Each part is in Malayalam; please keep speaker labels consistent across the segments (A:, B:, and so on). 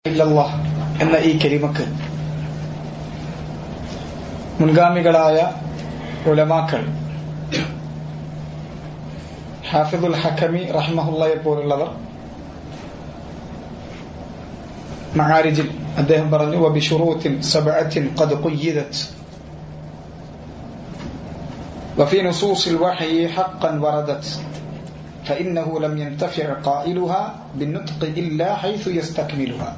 A: ഇല്ലല്ലാഹ് എന്ന ഈ കെലിമക്ക് മുൻഗാമികളായ ഉലമാക്കൾ ഹാഫിദുൽ ഹക്കമി റഹ്മഹുല്ലയെ പോലുള്ളവർ മഹാരിജിൽ അദ്ദേഹം പറഞ്ഞു വബിഷുറൂത്തിൻ സബഅത്തിൻ ഖദ് ഖുയ്യിദത് وفي نصوص الوحي حقا وردت فإنه لم ينتفع قائلها بالنطق إلا حيث يستكملها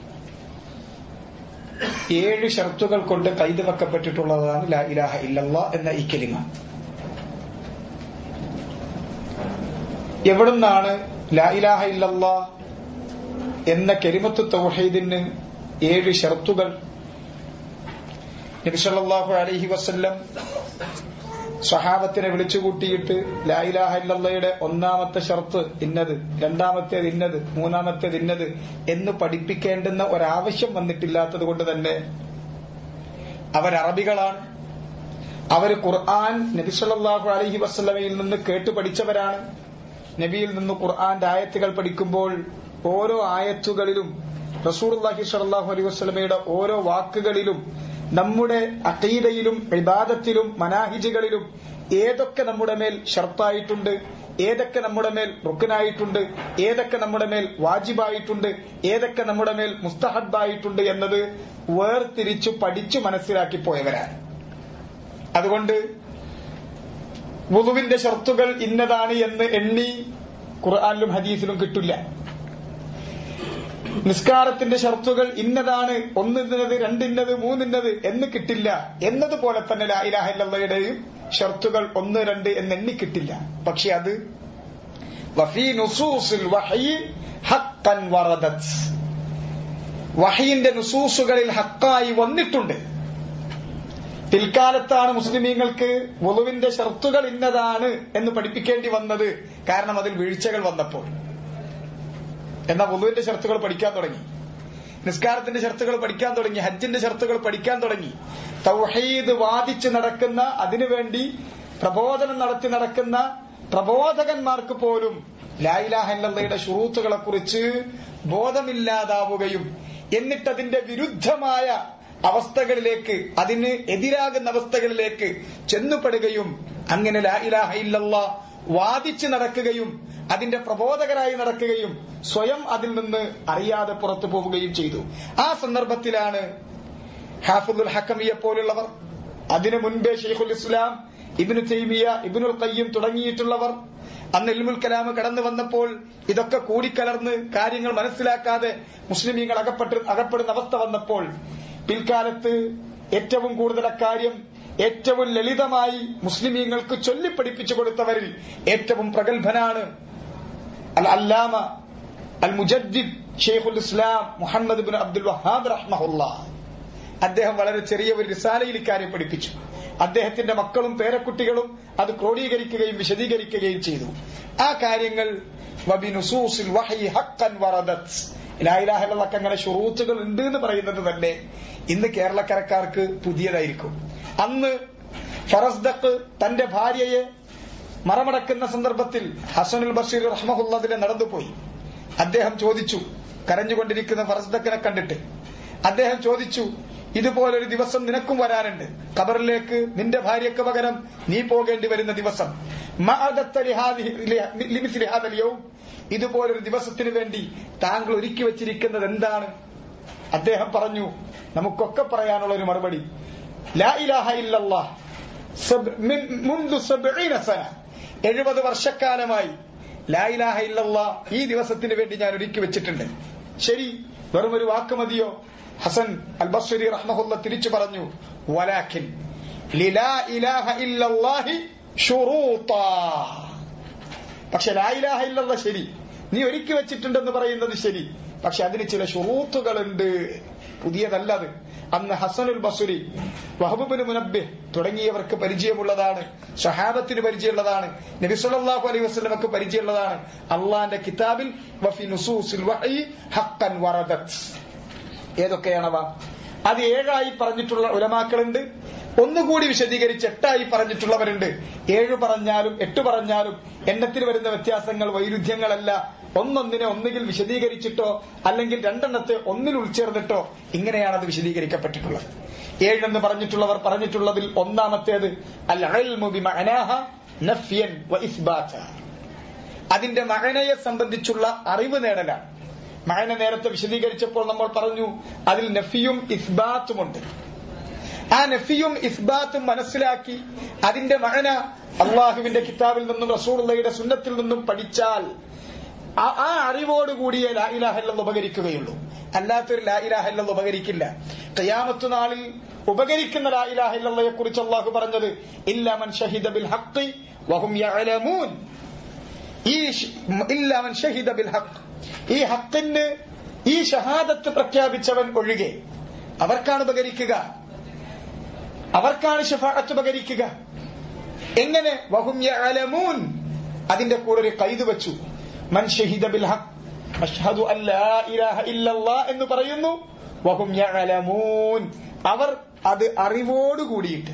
A: ഏഴ് ഷർത്തുകൾ കൊണ്ട് കൈത് വെക്കപ്പെട്ടിട്ടുള്ളതാണ് ലാ ഇലാഹ ഇല്ലല്ല എന്ന ഈ കലിമ എവിടുന്നാണ് ലാ ഇലാഹ ഇല്ലല്ല എന്ന കെലിമത്ത് തൗഹീദിന് ഏഴ് ഷർത്തുകൾ നബിസല്ലാഹു അലൈഹി വസല്ലം സ്വഹാബത്തിനെ വിളിച്ചുകൂട്ടിയിട്ട് ലായിലാഹ ഇല്ലയുടെ ഒന്നാമത്തെ ഷർത്ത് ഇന്നത് രണ്ടാമത്തേത് ഇന്നത് മൂന്നാമത്തേത് ഇന്നത് എന്ന് പഠിപ്പിക്കേണ്ടുന്ന ഒരാവശ്യം വന്നിട്ടില്ലാത്തത് കൊണ്ട് തന്നെ അവരറബികളാണ് അവർ ഖുർആൻ നബിസല്ലാഹു അലഹി വസ്ലമയിൽ നിന്ന് കേട്ടു പഠിച്ചവരാണ് നബിയിൽ നിന്ന് ഖുർആന്റെ ആയത്തുകൾ പഠിക്കുമ്പോൾ ഓരോ ആയത്തുകളിലും റസൂർല്ലാഹി സലാഹു അലൈഹി വസ്ലമയുടെ ഓരോ വാക്കുകളിലും നമ്മുടെ അക്കീദയിലും ഇബാദത്തിലും മനാഹിജുകളിലും ഏതൊക്കെ നമ്മുടെ മേൽ ഷർത്തായിട്ടുണ്ട് ഏതൊക്കെ നമ്മുടെ മേൽ റുക്കനായിട്ടുണ്ട് ഏതൊക്കെ നമ്മുടെ മേൽ വാജിബായിട്ടുണ്ട് ഏതൊക്കെ നമ്മുടെ മേൽ മുസ്തഹബായിട്ടുണ്ട് എന്നത് വേർതിരിച്ചു പഠിച്ചു മനസ്സിലാക്കി പോയവരാണ് അതുകൊണ്ട് വുളുവിന്റെ ഷർത്തുകൾ ഇന്നതാണ് എന്ന് എണ്ണി ഖുർആാനിലും ഹദീസിലും കിട്ടില്ല നിസ്കാരത്തിന്റെ ഷർത്തുകൾ ഇന്നതാണ് ഒന്നിന്നത് രണ്ടിന്നത് മൂന്നിന്നത് എന്ന് കിട്ടില്ല എന്നതുപോലെ തന്നെ ലായിലാഹില്ലയുടെയും ഷർത്തുകൾ ഒന്ന് രണ്ട് എന്ന് എണ്ണി കിട്ടില്ല പക്ഷെ അത് വഫീ നുസൂസിൽ വഹയി ഹക്കൻ വറദത് വഹയിന്റെ നുസൂസുകളിൽ ഹക്കായി വന്നിട്ടുണ്ട് പിൽക്കാലത്താണ് മുസ്ലിമീങ്ങൾക്ക് വലുവിന്റെ ഷർത്തുകൾ ഇന്നതാണ് എന്ന് പഠിപ്പിക്കേണ്ടി വന്നത് കാരണം അതിൽ വീഴ്ചകൾ വന്നപ്പോൾ എന്നാൽ വുളുവിന്റെ ഷർത്തുകൾ പഠിക്കാൻ തുടങ്ങി നിസ്കാരത്തിന്റെ ഷർത്തുകൾ പഠിക്കാൻ തുടങ്ങി ഹജ്ജിന്റെ ഷർത്തുകൾ പഠിക്കാൻ തുടങ്ങി തൗഹീദ് വാദിച്ച് നടക്കുന്ന അതിനുവേണ്ടി പ്രബോധനം നടത്തി നടക്കുന്ന പ്രബോധകന്മാർക്ക് പോലും ലായിലാഹല്ലയുടെ ഷുറൂത്തുകളെ കുറിച്ച് ബോധമില്ലാതാവുകയും എന്നിട്ടതിന്റെ വിരുദ്ധമായ അവസ്ഥകളിലേക്ക് അതിന് എതിരാകുന്ന അവസ്ഥകളിലേക്ക് ചെന്നുപെടുകയും അങ്ങനെ ലാ ഇലാഹ ഇല്ലല്ലാ വാദിച്ച് നടക്കുകയും അതിന്റെ പ്രബോധകരായി നടക്കുകയും സ്വയം അതിൽ നിന്ന് അറിയാതെ പുറത്തു പോവുകയും ചെയ്തു ആ സന്ദർഭത്തിലാണ് ഹാഫിദുൽ ഹക്കമിയെ പോലുള്ളവർ അതിനു മുൻപേ ഷെയ്ഖുൽ ഇസ്ലാം ഇബിനു തൈമിയ ഇബിനുൽ കയ്യം തുടങ്ങിയിട്ടുള്ളവർ അന്ന് ഇൽമുൽ കലാമ് കടന്നു വന്നപ്പോൾ ഇതൊക്കെ കൂടിക്കലർന്ന് കാര്യങ്ങൾ മനസ്സിലാക്കാതെ മുസ്ലിമീങ്ങൾ അകപ്പെട്ട് അകപ്പെടുന്ന അവസ്ഥ വന്നപ്പോൾ പിൽക്കാലത്ത് ഏറ്റവും കൂടുതൽ അക്കാര്യം ഏറ്റവും ലളിതമായി മുസ്ലിമീങ്ങൾക്ക് ചൊല്ലിപ്പഠിപ്പിച്ചു കൊടുത്തവരിൽ ഏറ്റവും പ്രഗത്ഭനാണ് അൽ അല്ലാമ അൽ മുജദ്ദിദ് ഷെയ്ഖുൽ ഇസ്ലാം മുഹമ്മദ് ബിൻ അബ്ദുൽ വഹാബ് റഹ്മഹുല്ല അദ്ദേഹം വളരെ ചെറിയ ഒരു റിസാലയിൽ ഇക്കാര്യം പഠിപ്പിച്ചു അദ്ദേഹത്തിന്റെ മക്കളും പേരക്കുട്ടികളും അത് ക്രോഡീകരിക്കുകയും വിശദീകരിക്കുകയും ചെയ്തു ആ കാര്യങ്ങൾ വബിനുസൂസിൽ വഹയി ഹക്കൻ വറദത് ലായിലാഹലക്ക് അങ്ങനെ ഷുറൂത്തുകൾ ഉണ്ട് എന്ന് പറയുന്നത് തന്നെ ഇന്ന് കേരളക്കരക്കാർക്ക് പുതിയതായിരിക്കും അന്ന് ഫറസ്ദക്ക് തന്റെ ഭാര്യയെ മറമടക്കുന്ന സന്ദർഭത്തിൽ ഹസനുൽ ബഷീർ റഹ്മഹുല്ലതിനെ നടന്നുപോയി അദ്ദേഹം ചോദിച്ചു കരഞ്ഞുകൊണ്ടിരിക്കുന്ന ഫറസ്ദക്കിനെ കണ്ടിട്ട് അദ്ദേഹം ചോദിച്ചു ഇതുപോലൊരു ദിവസം നിനക്കും വരാനുണ്ട് ഖബറിലേക്ക് നിന്റെ ഭാര്യയ്ക്ക് പകരം നീ പോകേണ്ടി വരുന്ന ദിവസം ഇതുപോലൊരു ദിവസത്തിന് വേണ്ടി താങ്കൾ ഒരുക്കി വെച്ചിരിക്കുന്നത് എന്താണ് അദ്ദേഹം പറഞ്ഞു നമുക്കൊക്കെ പറയാനുള്ള ഒരു മറുപടി ലാ ഇലാഹ ഇല്ലല്ലാഹ് എഴുപത് വർഷക്കാലമായി ലാ ഇലാഹ ഇല്ലല്ലാ ഈ ദിവസത്തിന് വേണ്ടി ഞാൻ ഒരുക്കി വെച്ചിട്ടുണ്ട് ശരി വെറും ഒരു വാക്ക് മതിയോ ഹസൻ അൽ ബസ്വരി റഹ്മഹുല്ല തിരിച്ചു പറഞ്ഞു വലാഖിൻ ലിലാ ഇലാഹ ഇല്ലല്ലാഹി ഷുറൂത്താ പക്ഷെ ലാ ഇലാഹ ഇല്ലല്ല ശരി നീ ഒരുക്കി വെച്ചിട്ടുണ്ടെന്ന് പറയുന്നത് ശരി പക്ഷെ അതിന് ചില ഷുറൂത്തുകളുണ്ട് പുതിയതല്ല അത് അന്ന് ഹസനുൽ ബസുരി വഹബുബിന് മുനബ്ബെ തുടങ്ങിയവർക്ക് പരിചയമുള്ളതാണ് ഷഹാബത്തിന് പരിചയമുള്ളതാണ് നബിസുല്ലാഹു അലൈഹി വസ്ലമക്ക് പരിചയമുള്ളതാണ് അള്ളാന്റെ കിതാബിൽ വഫി നുസൂസിൽ വഹയി ഹക്കൻ വറദത് ഏതൊക്കെയാണവ അത് ഏഴായി പറഞ്ഞിട്ടുള്ള ഉലമാക്കളുണ്ട് ഒന്നുകൂടി വിശദീകരിച്ച് എട്ടായി പറഞ്ഞിട്ടുള്ളവരുണ്ട് ഏഴ് പറഞ്ഞാലും എട്ട് പറഞ്ഞാലും എണ്ണത്തിൽ വരുന്ന വ്യത്യാസങ്ങൾ വൈരുദ്ധ്യങ്ങളല്ല ഒന്നൊന്നിനെ ഒന്നുകിൽ വിശദീകരിച്ചിട്ടോ അല്ലെങ്കിൽ രണ്ടെണ്ണത്തെ ഒന്നിൽ ഉൾച്ചേർന്നിട്ടോ ഇങ്ങനെയാണ് അത് വിശദീകരിക്കപ്പെട്ടിട്ടുള്ളത് ഏഴെന്ന് പറഞ്ഞിട്ടുള്ളവർ പറഞ്ഞിട്ടുള്ളതിൽ ഒന്നാമത്തേത് അൽ ഇൽമു ബിമഅനാഹ നഫ്യൻ വ ഇസ്ബാത അതിന്റെ മകനയെ സംബന്ധിച്ചുള്ള അറിവ് നേടലാണ് മകനെ നേരത്തെ വിശദീകരിച്ചപ്പോൾ നമ്മൾ പറഞ്ഞു അതിൽ നഫിയും ഇസ്ബാത്തുമുണ്ട് ആ നഫിയും ഇസ്ബാത്തും മനസ്സിലാക്കി അതിന്റെ മകന അള്ളാഹുവിന്റെ കിതാബിൽ നിന്നും റസൂറുള്ളയുടെ സുന്നത്തിൽ നിന്നും പഠിച്ചാൽ ആ- ആ അറിവോടുകൂടിയ ലാ ഇലാഹല്ലെന്ന് ഉപകരിക്കുകയുള്ളൂ അല്ലാത്തൊരു ലാ ഇലാഹല്ലെന്ന് ഉപകരിക്കില്ല കയ്യാമത്തു നാളിൽ ഉപകരിക്കുന്ന ലാ ഇലാഹല്ലയെ കുറിച്ച് അള്ളാഹു പറഞ്ഞത് ഇല്ലാമൻ ഷഹിദ ബിൽ ഹഖ് വഹും യഅലമൂൻ ഈ ഷ്- ഇല്ലാമൻ ഷഹിദ ബിൽ ഹഖ് ഈ ഹക്കിന് ഈ ഷഹാദത്ത് പ്രഖ്യാപിച്ചവൻ ഒഴികെ അവർക്കാണ് ഉപകരിക്കുക അവർക്കാണ് ഷഫാഅത്ത് ഉപകരിക്കുക എങ്ങനെ വഹും യഅലമൂൻ അതിന്റെ കൂടെ ഒരു കൈത് വെച്ചു മൻ ഷഹിദ ബിൽ ഹഖ് അഷ്ഹദു അൻ ലാ ഇലാഹ ഇല്ലല്ലാഹ് എന്ന് പറയുന്നു വഹും യഅലമൂൻ അവർ അത് അറിവോട് കൂടിയിട്ട്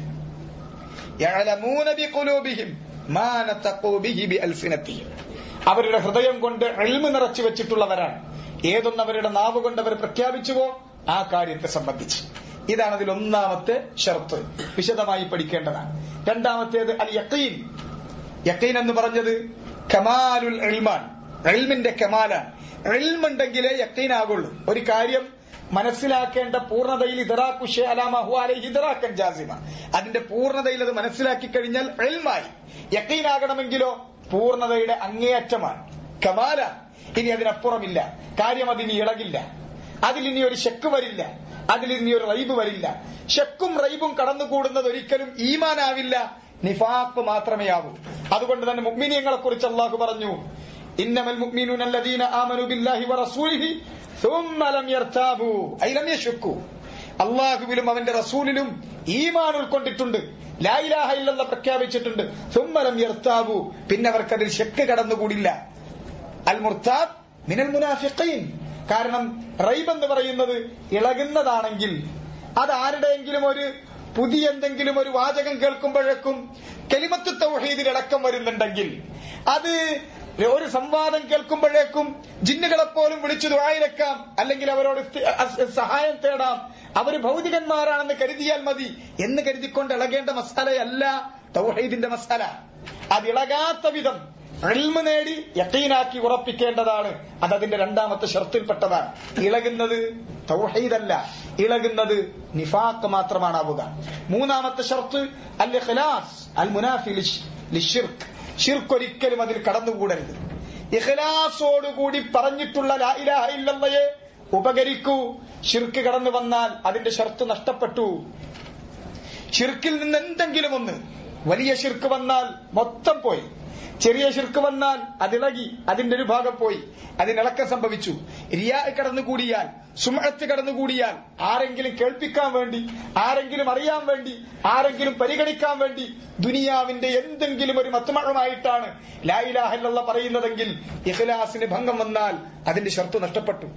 A: യഅലമൂന ബിഖുലൂബിഹിം മാ നതഖൂ ബിഹി ബിഅൽസിനതിഹിം അവരുടെ ഹൃദയം കൊണ്ട് എൽമ് നിറച്ചു വെച്ചിട്ടുള്ളവരാണ് ഏതൊന്ന് അവരുടെ നാവ് കൊണ്ട് അവർ പ്രഖ്യാപിച്ചുവോ ആ കാര്യത്തെ സംബന്ധിച്ച് ഇതാണ് അതിൽ ഒന്നാമത്തെ ഷർത്ത് വിശദമായി പഠിക്കേണ്ടതാണ് രണ്ടാമത്തേത് അൽ യക്കീൻ യക്കീൻ എന്ന് പറഞ്ഞത് കമാലുൽ എൽമാൻ എൽമിന്റെ കമാലാണ് എൽമുണ്ടെങ്കിലേ യക്കീനാകുള്ളൂ ഒരു കാര്യം മനസ്സിലാക്കേണ്ട പൂർണ്ണതയിൽ ഇതറാഖുഷെ അലാമഹുഅലെ ഇതറാക്കൻ ജാസിമ അതിന്റെ പൂർണ്ണതയിൽ അത് മനസ്സിലാക്കി കഴിഞ്ഞാൽ എൽമായി യക്കീനാകണമെങ്കിലോ പൂർണ്ണതയുടെ അങ്ങേയറ്റമാണ് കമാല ഇനി അതിനപ്പുറമില്ല കാര്യം അതിനി ഇളകില്ല അതിലിനി ഒരു ശക്ക് വരില്ല അതിലിനി ഒരു റൈബ് വരില്ല ശക്കും റൈബും കടന്നുകൂടുന്നത് ഒരിക്കലും ഈമാനാവില്ല നിഫാഖ് മാത്രമേ ആവൂ അതുകൊണ്ട് തന്നെ മുഗ്മിനിയങ്ങളെ കുറിച്ച് അള്ളാഹു പറഞ്ഞു ഇന്നമൽ മുഗ്മിനൂൻ അല്ലദീന ആമനു ബില്ലാഹി വറസൂലിഹി ثم لم يرتابوا أي لم يشكوا അള്ളാഹുവിലും അവന്റെ റസൂലിലും ഈമാൻ ഉൾക്കൊണ്ടിട്ടുണ്ട് ലായിലാഹ ഇല്ലെന്ന് പ്രഖ്യാപിച്ചിട്ടുണ്ട് സുമ്മലം യർത്താബു പിന്നെ അവർക്കതിൽ ശക്ക് കടന്നുകൂടില്ല അൽ മുർത്താബ് മിനൽ മുനാഫിഖീൻ കാരണം റൈബ് എന്ന് പറയുന്നത് ഇളകുന്നതാണെങ്കിൽ അത് ആരുടെയെങ്കിലും ഒരു പുതിയ എന്തെങ്കിലും ഒരു വാചകം കേൾക്കുമ്പോഴേക്കും കെലിമത്ത് തൗഹീദിൽ അടക്കം വരുന്നുണ്ടെങ്കിൽ അത് ഒരു സംവാദം കേൾക്കുമ്പോഴേക്കും ജിന്നുകളെപ്പോലും വിളിച്ചു ദുആയിരക്കാം അല്ലെങ്കിൽ അവരോട് ഇസ്തി- അസ്- സഹായം തേടാം അവർ ഭൗതികന്മാരാണെന്ന് കരുതിയാൽ മതി എന്ന് കരുതിക്കൊണ്ട് ഇളകേണ്ട മസാലയല്ല തൗഹീദിന്റെ മസാല അത് ഇളകാത്ത വിധം എൽമ് നേടി യക്കീനാക്കി ഉറപ്പിക്കേണ്ടതാണ് അത് അതിന്റെ രണ്ടാമത്തെ ഷർത്തിൽപ്പെട്ടതാണ് ഇളകുന്നത് തൗഹീദല്ല ഇളകുന്നത് നിഫാഖ് മാത്രമാണാവുക മൂന്നാമത്തെ ഷർത്ത് അൽ ഇഖ്ലാസ് അൽ മുനാഫി ലിഷ്- ലിഷിർക്ക് ഷിർക്ക് ഒരിക്കലും അതിൽ കടന്നുകൂടരുത് ഇഖ്ലാസോടുകൂടി പറഞ്ഞിട്ടുള്ള ലാ ഇലാഹ ഇല്ലല്ലയെ ഉപകരിക്കൂ ഷിർക്ക് കടന്നു വന്നാൽ അതിന്റെ ഷർത്ത് നഷ്ടപ്പെട്ടു ഷിർക്കിൽ നിന്ന് എന്തെങ്കിലും ഒന്ന് വലിയ ഷിർക്ക് വന്നാൽ മൊത്തം പോയി ചെറിയ ഷിർക്ക് വന്നാൽ അതിളകി അതിന്റെ ഒരു ഭാഗം പോയി അതിനിളക്കം സംഭവിച്ചു റിയാ കടന്നുകൂടിയാൽ സുമഴത്ത് കടന്നുകൂടിയാൽ ആരെങ്കിലും കേൾപ്പിക്കാൻ വേണ്ടി ആരെങ്കിലും അറിയാൻ വേണ്ടി ആരെങ്കിലും പരിഗണിക്കാൻ വേണ്ടി ദുനിയാവിന്റെ എന്തെങ്കിലും ഒരു മത്തുമഴമായിട്ടാണ് ലായിലാഹല്ല പറയുന്നതെങ്കിൽ ഇഖ്ലാസിന് ഭംഗം വന്നാൽ അതിന്റെ ഷർത്ത് നഷ്ടപ്പെട്ടു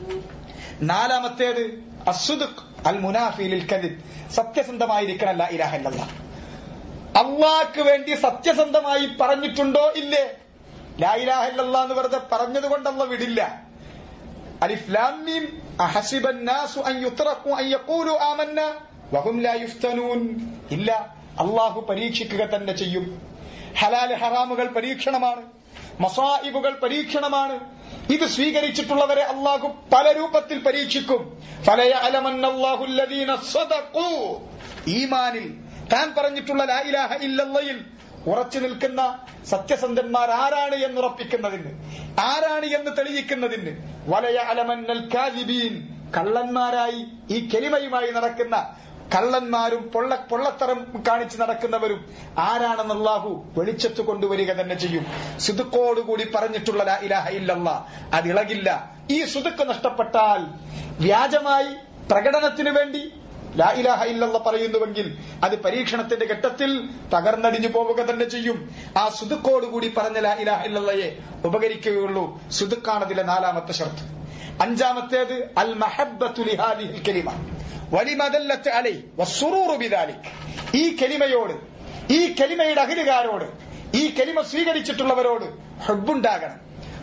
A: നാലാമത്തേത് അസുദുഖ് അൽ മുനാഫിലിൽ കലിദ് സത്യസന്ധമായിരിക്കണം ലാ ഇലാഹ ഇല്ലല്ലാഹ് അള്ളാഹ്ക്ക് വേണ്ടി സത്യസന്ധമായി പറഞ്ഞിട്ടുണ്ടോ ഇല്ലേ ലാ ഇലാഹ ഇല്ലല്ലാഹ് എന്ന് വെറുതെ പറഞ്ഞത് കൊണ്ടല്ല വിടില്ല അലിഫ് ലാം മീം അഹസിബ الناس അൻ യുത്റഖു അൻ യഖൂലു ആമന്ന വഹും ലാ യുഫ്തനൂൻ ഇല്ല അള്ളാഹു പരീക്ഷിക്കുക തന്നെ ചെയ്യും ഹലാൽ ഹറാമുകൾ പരീക്ഷണമാണ് മസായിബുകൾ പരീക്ഷണമാണ് ഇത് സ്വീകരിച്ചിട്ടുള്ളവരെ അള്ളാഹു പല രൂപത്തിൽ പരീക്ഷിക്കും ഫലയഅലമന്നല്ലാഹു അല്ലദീന സദഖൂ ഈമാനിൽ താൻ പറഞ്ഞിട്ടുള്ള ലാ ഇലാഹ ഇല്ലല്ലയിൽ ഉറച്ചു നിൽക്കുന്ന സത്യസന്ധന്മാർ ആരാണ് എന്ന് ഉറപ്പിക്കുന്നതിന് ആരാണ് എന്ന് തെളിയിക്കുന്നതിന് വലയ അലമന്നൽ കാലിബീൻ കള്ളന്മാരായി ഈ കെലിമയുമായി നടക്കുന്ന കള്ളന്മാരും പൊള്ള പൊള്ളത്തരം കാണിച്ച് നടക്കുന്നവരും ആരാണെന്ന് അള്ളാഹു വെളിച്ചത്ത് കൊണ്ടുവരിക തന്നെ ചെയ്യും സുതുക്കോടുകൂടി പറഞ്ഞിട്ടുള്ള ലാ ഇലാഹ ഇല്ലല്ല അത് ഇളകില്ല ഈ സുതുക്ക് നഷ്ടപ്പെട്ടാൽ വ്യാജമായി പ്രകടനത്തിനു വേണ്ടി ലാ ഇലാഹ ഇല്ലല്ല പറയുന്നുവെങ്കിൽ അത് പരീക്ഷണത്തിന്റെ ഘട്ടത്തിൽ തകർന്നടിഞ്ഞു പോവുക തന്നെ ചെയ്യും ആ സുതുക്കോടുകൂടി പറഞ്ഞ ലാ ഇലാഹ ഇല്ലല്ലയെ ഉപകരിക്കുകയുള്ളൂ സുതുക്കാണതിലെ നാലാമത്തെ ഷർത്ത് അഞ്ചാമത്തേത് അൽ മഹബ്ബത്തു ലിഹാദിഹിൽ കലിമ വലിമദല്ലത്ത് അലൈ വസ്സുറൂറു ബിദാലിക് ഈ കലിമയോട് ഈ കലിമയുടെ അഹിലുകാരോട് ഈ കലിമ സ്വീകരിച്ചിട്ടുള്ളവരോട് ഹബ്ബുണ്ടാകണം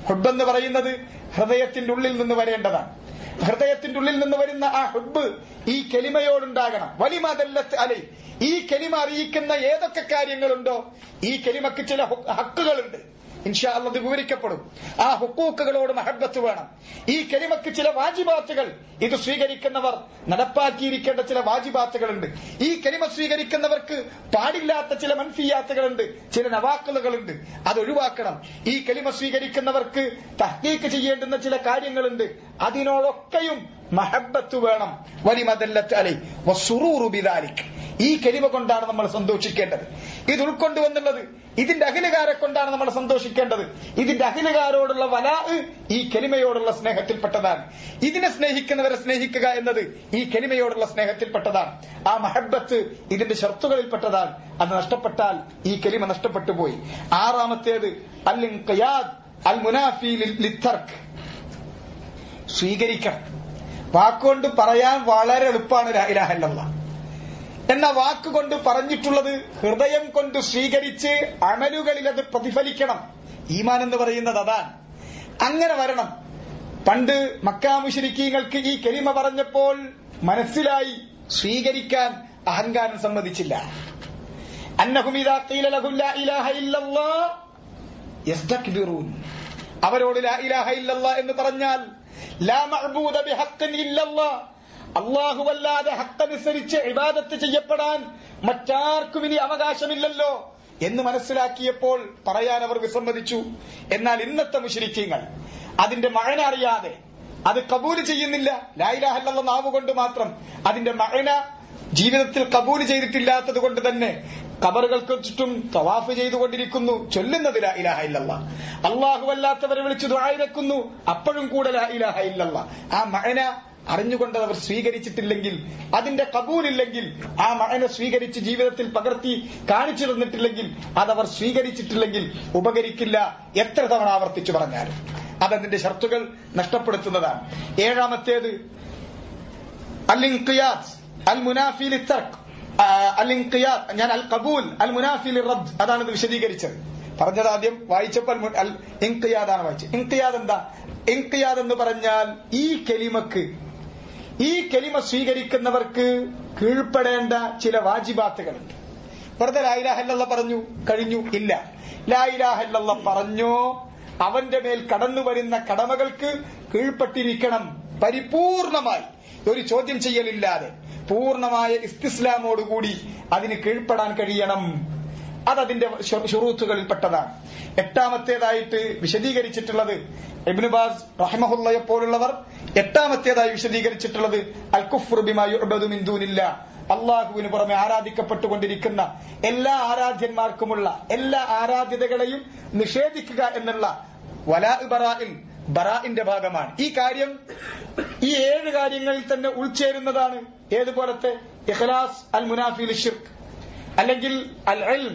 A: ഹുബ് എന്ന് പറയുന്നത് ഹൃദയത്തിന്റെ ഉള്ളിൽ നിന്ന് വരേണ്ടതാണ് ഹൃദയത്തിന്റെ ഉള്ളിൽ നിന്ന് വരുന്ന ആ ഹുബ് ഈ കെലിമയോടുണ്ടാകണം വലിമതല്ലത്ത് അല്ലെ ഈ കെലിമ അറിയിക്കുന്ന ഏതൊക്കെ കാര്യങ്ങളുണ്ടോ ഈ കെലിമക്ക് ചില ഹു- ഹക്കുകളുണ്ട് ഇൻഷാ അള്ളത് വിവരിക്കപ്പെടും ആ ഹുക്കൂക്കുകളോട് മഹബത്ത് വേണം ഈ കെലിമക്ക് ചില വാജിബാത്തുകൾ ഇത് സ്വീകരിക്കുന്നവർ നടപ്പാക്കിയിരിക്കേണ്ട ചില വാജിബാത്തുകളുണ്ട് ഈ കെലിമ സ്വീകരിക്കുന്നവർക്ക് പാടില്ലാത്ത ചില മൻഫിയാത്തുകളുണ്ട് ചില നവാക്കലുകളുണ്ട് അത് ഒഴിവാക്കണം ഈ കെലിമ സ്വീകരിക്കുന്നവർക്ക് തഹ്കീക്ക് ചെയ്യേണ്ടുന്ന ചില കാര്യങ്ങളുണ്ട് അതിനോടൊക്കെയും മഹബത്ത് വേണം വലിമതല്ലത്ത് അലൈ വസുറൂറു ബിദാലിക് ഈ കെലിമ കൊണ്ടാണ് നമ്മൾ സന്തോഷിക്കേണ്ടത് ഇത് ഉൾക്കൊണ്ടുവന്നുള്ളത് ഇതിന്റെ അഖിലുകാരെ കൊണ്ടാണ് നമ്മൾ സന്തോഷിക്കേണ്ടത് ഇതിന്റെ അഖിലുകാരോടുള്ള വലാ ഈ കെലിമയോടുള്ള സ്നേഹത്തിൽപ്പെട്ടതാണ് ഇതിനെ സ്നേഹിക്കുന്നവരെ സ്നേഹിക്കുക എന്നത് ഈ കെലിമയോടുള്ള സ്നേഹത്തിൽപ്പെട്ടതാണ് ആ മഹബത്ത് ഇതിന്റെ ഷർത്തുകളിൽപ്പെട്ടതാണ് അത് നഷ്ടപ്പെട്ടാൽ ഈ കെലിമ നഷ്ടപ്പെട്ടു പോയി ആറാമത്തേത് അൽ ഇൻഖിയാദ് അൽ മുനാഫി ലിത്തർക്ക് സ്വീകരിക്കണം വാക്കുകൊണ്ട് പറയാൻ വളരെ എളുപ്പമാണ് ലാ ഇലാഹ ഇല്ലല്ലാഹ് എന്ന വാക്കുകൊണ്ട് പറഞ്ഞിട്ടുള്ളത് ഹൃദയം കൊണ്ട് സ്വീകരിച്ച് അമലുകളിൽ അത് പ്രതിഫലിക്കണം ഈമാൻ എന്ന് പറയുന്നത് അതാണ് അങ്ങനെ വരണം പണ്ട് മക്കാമുശരിക്കീങ്ങൾക്ക് ഈ കെലിമ പറഞ്ഞപ്പോൾ മനസ്സിലായി സ്വീകരിക്കാൻ അഹങ്കാരം സമ്മതിച്ചില്ല അന്നഹും ഇദാ ഖീല ലഹും ലാ ഇലാഹ ഇല്ലല്ലാഹ് യസ്തക്ബിറൂൻ അവരോട് ലാ ഇലാഹ ഇല്ലല്ലാഹ് എന്ന് പറഞ്ഞാൽ ലാ മഅബൂദ ബിഹഖ്ഖിൻ ഇല്ലല്ലാഹ് അല്ലാഹുവല്ലാതെ ഹക്കനുസരിച്ച് ഇബാദത്ത് ചെയ്യപ്പെടാൻ മറ്റാർക്കും ഇനി അവകാശമില്ലല്ലോ എന്ന് മനസ്സിലാക്കിയപ്പോൾ പറയാൻ അവർ വിസമ്മതിച്ചു എന്നാൽ ഇന്നത്തെ മുഷരിക്കീങ്ങൾ അതിന്റെ മഴന അറിയാതെ അത് കബൂല് ചെയ്യുന്നില്ല ലായിലാഹല്ല നാവ് കൊണ്ട് മാത്രം അതിന്റെ മഴന ജീവിതത്തിൽ കബൂല് ചെയ്തിട്ടില്ലാത്തത് കൊണ്ട് തന്നെ കബറുകൾക്ക് ചുറ്റും തവാഫ് ചെയ്തുകൊണ്ടിരിക്കുന്നു ചൊല്ലുന്നത് ലാ ഇലാഹ ഇല്ലല്ല അള്ളാഹു അല്ലാത്തവരെ വിളിച്ചു ദുആയിരക്കുന്നു അപ്പോഴും കൂടെ ലാ ഇലാഹ ഇല്ലല്ല ആ മഴന അറിഞ്ഞുകൊണ്ട് അവർ സ്വീകരിച്ചിട്ടില്ലെങ്കിൽ അതിന്റെ കബൂലില്ലെങ്കിൽ ആ മഴനെ സ്വീകരിച്ച് ജീവിതത്തിൽ പകർത്തി കാണിച്ചു തന്നിട്ടില്ലെങ്കിൽ അതവർ സ്വീകരിച്ചിട്ടില്ലെങ്കിൽ ഉപകരിക്കില്ല എത്ര തവണ ആവർത്തിച്ചു പറഞ്ഞാലും അതതിന്റെ ഷർത്തുകൾ നഷ്ടപ്പെടുത്തുന്നതാണ് ഏഴാമത്തേത് അൽ അൽ മുനാഫിൽ അൽ ഞാൻ അൽ കബൂൽ അൽ മുനാഫിൽ റദ്ദ് അതാണ് ഇത് വിശദീകരിച്ചത് പറഞ്ഞത് ആദ്യം വായിച്ചപ്പോൾ മുൻ- അൽ ഇൻഖിയാദാണ് വായിച്ചത് ഇൻഖിയാദ് എന്താ ഇൻഖിയാദ് എന്ന് പറഞ്ഞാൽ ഈ കെലിമക്ക് ഈ കെലിമ സ്വീകരിക്കുന്നവർക്ക് കീഴ്പ്പെടേണ്ട ചില വാജിബാത്തുകളുണ്ട് വെറുതെ ലായിലാഹല്ല പറഞ്ഞു കഴിഞ്ഞു ഇല്ല ലായിലാഹല്ല പറഞ്ഞോ അവന്റെ മേൽ കടന്നു വരുന്ന കടമകൾക്ക് കീഴ്പ്പെട്ടിരിക്കണം പരിപൂർണമായി ഒരു ചോദ്യം ചെയ്യലില്ലാതെ പൂർണ്ണമായ ഇസ്തിസ്ലാമോടുകൂടി അതിന് കീഴ്പ്പെടാൻ കഴിയണം അതതിന്റെ ഷുറൂത്തുകളിൽപ്പെട്ടതാണ് എട്ടാമത്തേതായിട്ട് വിശദീകരിച്ചിട്ടുള്ളത് ഇബ്നുബാസ് റഹ്മഹുല്ലയെ പോലുള്ളവർ എട്ടാമത്തേതായി വിശദീകരിച്ചിട്ടുള്ളത് അൽ കുഫ്റുബിമായുബിന്ദൂനില്ല അള്ളാഹുവിന് പുറമെ ആരാധിക്കപ്പെട്ടുകൊണ്ടിരിക്കുന്ന എല്ലാ ആരാധ്യന്മാർക്കുമുള്ള എല്ലാ ആരാധ്യതകളെയും നിഷേധിക്കുക എന്നുള്ള വലാ ബറായിൽ ബറാഇന്റെ ഭാഗമാണ് ഈ കാര്യം ഈ ഏഴ് കാര്യങ്ങളിൽ തന്നെ ഉൾച്ചേരുന്നതാണ് ഏതുപോലത്തെ ഇഖ്ലാസ് അൽ മുനാഫിൽ ഷിർക്ക് അല്ലെങ്കിൽ അൽ ഇൽം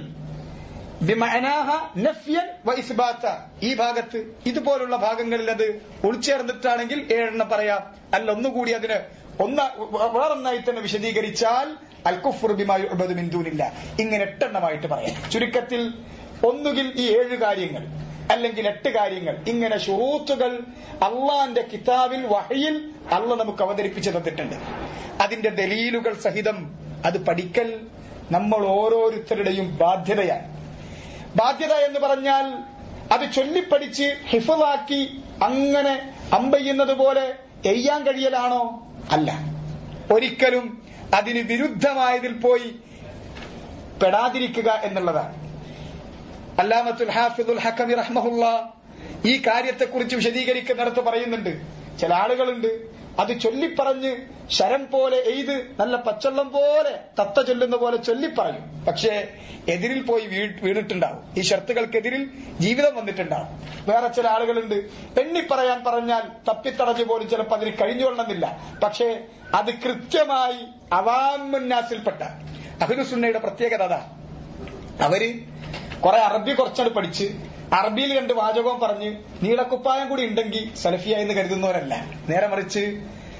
A: ബിമഅനാഹ നഫ്യൻ വ ഇസ്ബാത്ത ഈ ഭാഗത്ത് ഇതുപോലുള്ള ഭാഗങ്ങളിൽ അത് ഉൾച്ചേർന്നിട്ടാണെങ്കിൽ ഏഴെണ്ണം പറയാം അല്ല ഒന്നുകൂടി അതിന് ഒന്ന വേറൊന്നായി തന്നെ വിശദീകരിച്ചാൽ അൽ കുഫ്ർ ബിമായുബദ് മിന്ദൂനില്ല ഇങ്ങനെ എട്ടെണ്ണമായിട്ട് പറയാം ചുരുക്കത്തിൽ ഒന്നുകിൽ ഈ ഏഴ് കാര്യങ്ങൾ അല്ലെങ്കിൽ എട്ട് കാര്യങ്ങൾ ഇങ്ങനെ ഷുറൂത്തുകൾ അള്ളാന്റെ കിതാബിൽ വഹയിൽ അള്ള നമുക്ക് അവതരിപ്പിച്ചു തന്നിട്ടുണ്ട് അതിന്റെ ദലീലുകൾ സഹിതം അത് പഠിക്കൽ നമ്മൾ ഓരോരുത്തരുടെയും ബാധ്യതയാണ് ബാധ്യത എന്ന് പറഞ്ഞാൽ അത് ചൊല്ലിപ്പടിച്ച് ഹിഫലാക്കി അങ്ങനെ അമ്പയ്യുന്നത് പോലെ എയ്യാൻ കഴിയലാണോ അല്ല ഒരിക്കലും അതിന് വിരുദ്ധമായതിൽ പോയി പെടാതിരിക്കുക എന്നുള്ളതാണ് അല്ലാമത്തുൽ ഹാഫിദുൽ ഹക്കമി റഹ്മഹുല്ല ഈ കാര്യത്തെക്കുറിച്ച് വിശദീകരിക്കുന്നിടത്ത് പറയുന്നുണ്ട് ചില ആളുകളുണ്ട് അത് ചൊല്ലിപ്പറഞ്ഞ് ശരം പോലെ എയ്ത് നല്ല പച്ചള്ളം പോലെ തത്ത ചൊല്ലുന്ന പോലെ ചൊല്ലിപ്പറയും പക്ഷേ എതിരിൽ പോയി വീ- വീണിട്ടുണ്ടാവും ഈ ഷർത്തുകൾക്കെതിരിൽ ജീവിതം വന്നിട്ടുണ്ടാവും വേറെ ചില ആളുകളുണ്ട് എണ്ണി പറയാൻ പറഞ്ഞാൽ തപ്പിത്തടഞ്ഞു പോലും ചിലപ്പോൾ അതിന് കഴിഞ്ഞുകൊള്ളുന്നില്ല പക്ഷേ അത് കൃത്യമായി അവാമുന്നാസിൽപ്പെട്ട അഹിനുസുന്നയുടെ പ്രത്യേകത അതാണ് അവര് കുറെ അറബി കുറച്ചട് പഠിച്ച് അറബിയിൽ രണ്ട് വാചകവും പറഞ്ഞ് നീളക്കുപ്പായം കൂടി ഉണ്ടെങ്കിൽ സലഫിയ എന്ന് കരുതുന്നവരല്ല നേരെ മറിച്ച്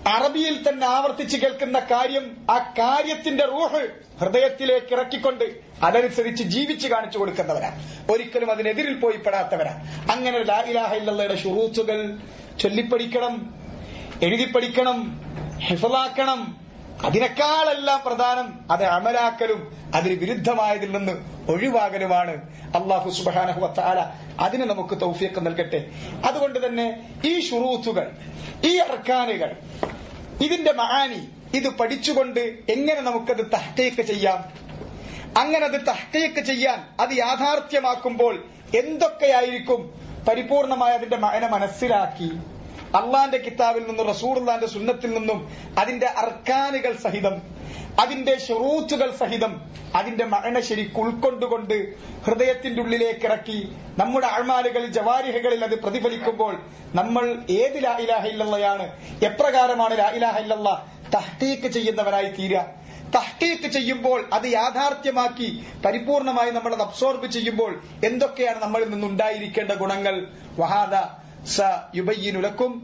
A: അറബിയിൽ തന്നെ ആവർത്തിച്ച് കേൾക്കുന്ന കാര്യം ആ കാര്യത്തിന്റെ റൂഹ് ഹൃദയത്തിലേക്ക് ഇറക്കിക്കൊണ്ട് അതനുസരിച്ച് ജീവിച്ച് കാണിച്ചു കൊടുക്കുന്നവരാണ് ഒരിക്കലും അതിനെതിരിൽ പോയി പെടാത്തവരാണ് അങ്ങനെ ലാ ഇലാഹ ഇല്ലല്ലയുടെ ഷുറൂത്തുകൾ ചൊല്ലിപ്പടിക്കണം എഴുതിപ്പടിക്കണം ഹിഫലാക്കണം അതിനേക്കാളെല്ലാം പ്രധാനം അത് അമലാക്കലും അതിന് വിരുദ്ധമായതിൽ നിന്ന് ഒഴിവാകലുമാണ് അള്ളാഹു സുബാനഹുല അതിന് നമുക്ക് തൗഫീഖ് നൽകട്ടെ അതുകൊണ്ട് തന്നെ ഈ ഷുറൂത്തുകൾ ഈ അർക്കാനുകൾ ഇതിന്റെ മഹാനി ഇത് പഠിച്ചുകൊണ്ട് എങ്ങനെ നമുക്കത് തഹ്തേക്ക് ചെയ്യാം അങ്ങനെ അത് തഹ്തേക്ക് ചെയ്യാൻ അത് യാഥാർത്ഥ്യമാക്കുമ്പോൾ എന്തൊക്കെയായിരിക്കും പരിപൂർണമായ അതിന്റെ മകനെ മനസ്സിലാക്കി അള്ളാന്റെ കിതാബിൽ നിന്നും റസൂർലാന്റെ സുന്നത്തിൽ നിന്നും അതിന്റെ അർക്കാനുകൾ സഹിതം അതിന്റെ ഷുറൂത്തുകൾ സഹിതം അതിന്റെ മകനെ ശരിക്ക് ഉൾക്കൊണ്ടുകൊണ്ട് ഹൃദയത്തിന്റെ ഉള്ളിലേക്ക് ഇറക്കി നമ്മുടെ അഴ്മാലുകളിൽ ജവാരിഹകളിൽ അത് പ്രതിഫലിക്കുമ്പോൾ നമ്മൾ ഏത് ലാ ഇലാഹ ഇല്ലല്ലയാണ് എപ്രകാരമാണ് ലാ ഇലാഹ ഇല്ലല്ല തഹ്തീക്ക് ചെയ്യുന്നവരായി തീരുക തഹ്കീക്ക് ചെയ്യുമ്പോൾ അത് യാഥാർത്ഥ്യമാക്കി പരിപൂർണമായി നമ്മൾ അത് അബ്സോർബ് ചെയ്യുമ്പോൾ എന്തൊക്കെയാണ് നമ്മളിൽ നിന്നുണ്ടായിരിക്കേണ്ട ഗുണങ്ങൾ വഹാദ സ യുബയ്യിനുലക്കും